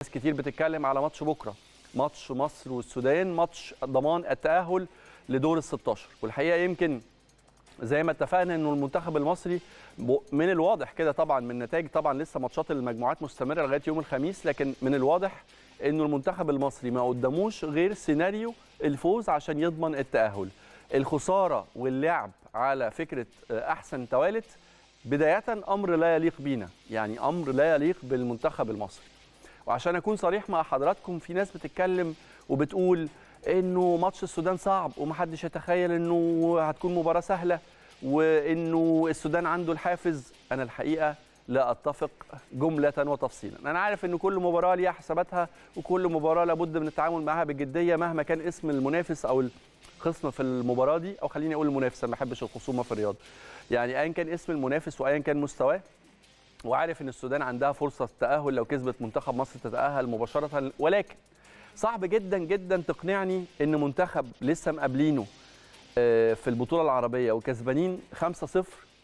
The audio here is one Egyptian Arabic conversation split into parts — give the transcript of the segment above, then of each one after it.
كتير بتتكلم على ماتش بكره ماتش مصر والسودان ماتش ضمان التاهل لدور ال 16 والحقيقه يمكن زي ما اتفقنا انه المنتخب المصري من الواضح كده طبعا من نتائج طبعا لسه ماتشات المجموعات مستمره لغايه يوم الخميس لكن من الواضح انه المنتخب المصري ما قداموش غير سيناريو الفوز عشان يضمن التاهل الخساره واللعب على فكره احسن توالت بدايه امر لا يليق بينا يعني امر لا يليق بالمنتخب المصري وعشان اكون صريح مع حضراتكم في ناس بتتكلم وبتقول انه ماتش السودان صعب ومحدش يتخيل انه هتكون مباراه سهله وانه السودان عنده الحافز انا الحقيقه لا اتفق جمله وتفصيلا انا عارف ان كل مباراه ليها حساباتها وكل مباراه لابد من التعامل معها بجديه مهما كان اسم المنافس او الخصم في المباراه دي او خليني اقول المنافس انا ما بحبش الخصومه في الرياضه يعني ايا كان اسم المنافس وايا كان مستواه وعارف ان السودان عندها فرصه تاهل لو كسبت منتخب مصر تتاهل مباشره ولكن صعب جدا جدا تقنعني ان منتخب لسه مقابلينه في البطوله العربيه وكسبانين 5-0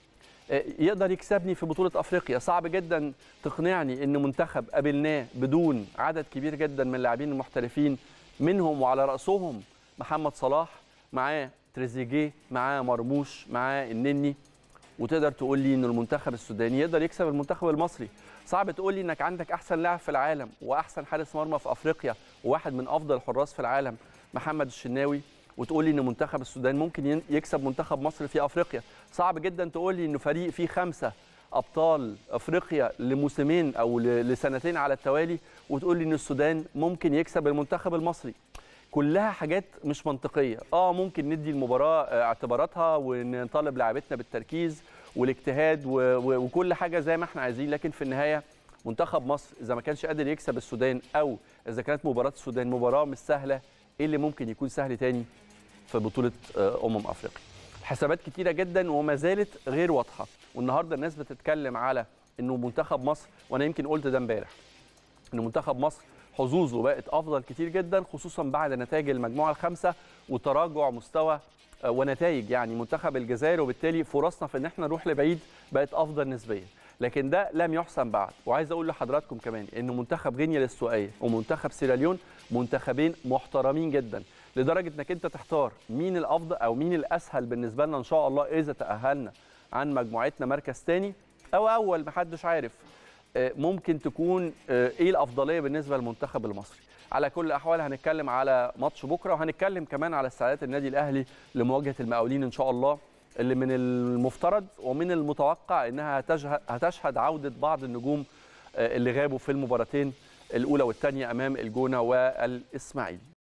يقدر يكسبني في بطوله افريقيا صعب جدا تقنعني ان منتخب قابلناه بدون عدد كبير جدا من اللاعبين المحترفين منهم وعلى راسهم محمد صلاح معاه تريزيجيه معاه مرموش معاه النني وتقدر تقول لي ان المنتخب السوداني يقدر يكسب المنتخب المصري صعب تقول لي انك عندك احسن لاعب في العالم واحسن حارس مرمى في افريقيا وواحد من افضل الحراس في العالم محمد الشناوي وتقول لي ان منتخب السودان ممكن يكسب منتخب مصر في افريقيا صعب جدا تقول لي انه فريق فيه خمسه ابطال افريقيا لموسمين او لسنتين على التوالي وتقول لي ان السودان ممكن يكسب المنتخب المصري كلها حاجات مش منطقيه اه ممكن ندي المباراه اعتباراتها ونطالب لاعبتنا بالتركيز والاجتهاد وكل حاجه زي ما احنا عايزين لكن في النهايه منتخب مصر اذا ما كانش قادر يكسب السودان او اذا كانت مباراه السودان مباراه مش سهله ايه اللي ممكن يكون سهل تاني في بطوله امم افريقيا حسابات كتيره جدا وما زالت غير واضحه والنهارده الناس بتتكلم على انه منتخب مصر وانا يمكن قلت ده امبارح ان منتخب مصر حظوظه بقت افضل كتير جدا خصوصا بعد نتائج المجموعه الخامسه وتراجع مستوى ونتائج يعني منتخب الجزائر وبالتالي فرصنا في ان احنا نروح لبعيد بقت افضل نسبيا لكن ده لم يحسن بعد وعايز اقول لحضراتكم كمان ان منتخب غينيا الاستوائيه ومنتخب سيراليون منتخبين محترمين جدا لدرجه انك انت تحتار مين الافضل او مين الاسهل بالنسبه لنا ان شاء الله اذا تاهلنا عن مجموعتنا مركز ثاني او اول محدش عارف ممكن تكون ايه الافضليه بالنسبه للمنتخب المصري على كل الاحوال هنتكلم على ماتش بكره وهنتكلم كمان على استعدادات النادي الاهلي لمواجهه المقاولين ان شاء الله اللي من المفترض ومن المتوقع انها هتشهد عوده بعض النجوم اللي غابوا في المباراتين الاولى والثانيه امام الجونه والاسماعيلي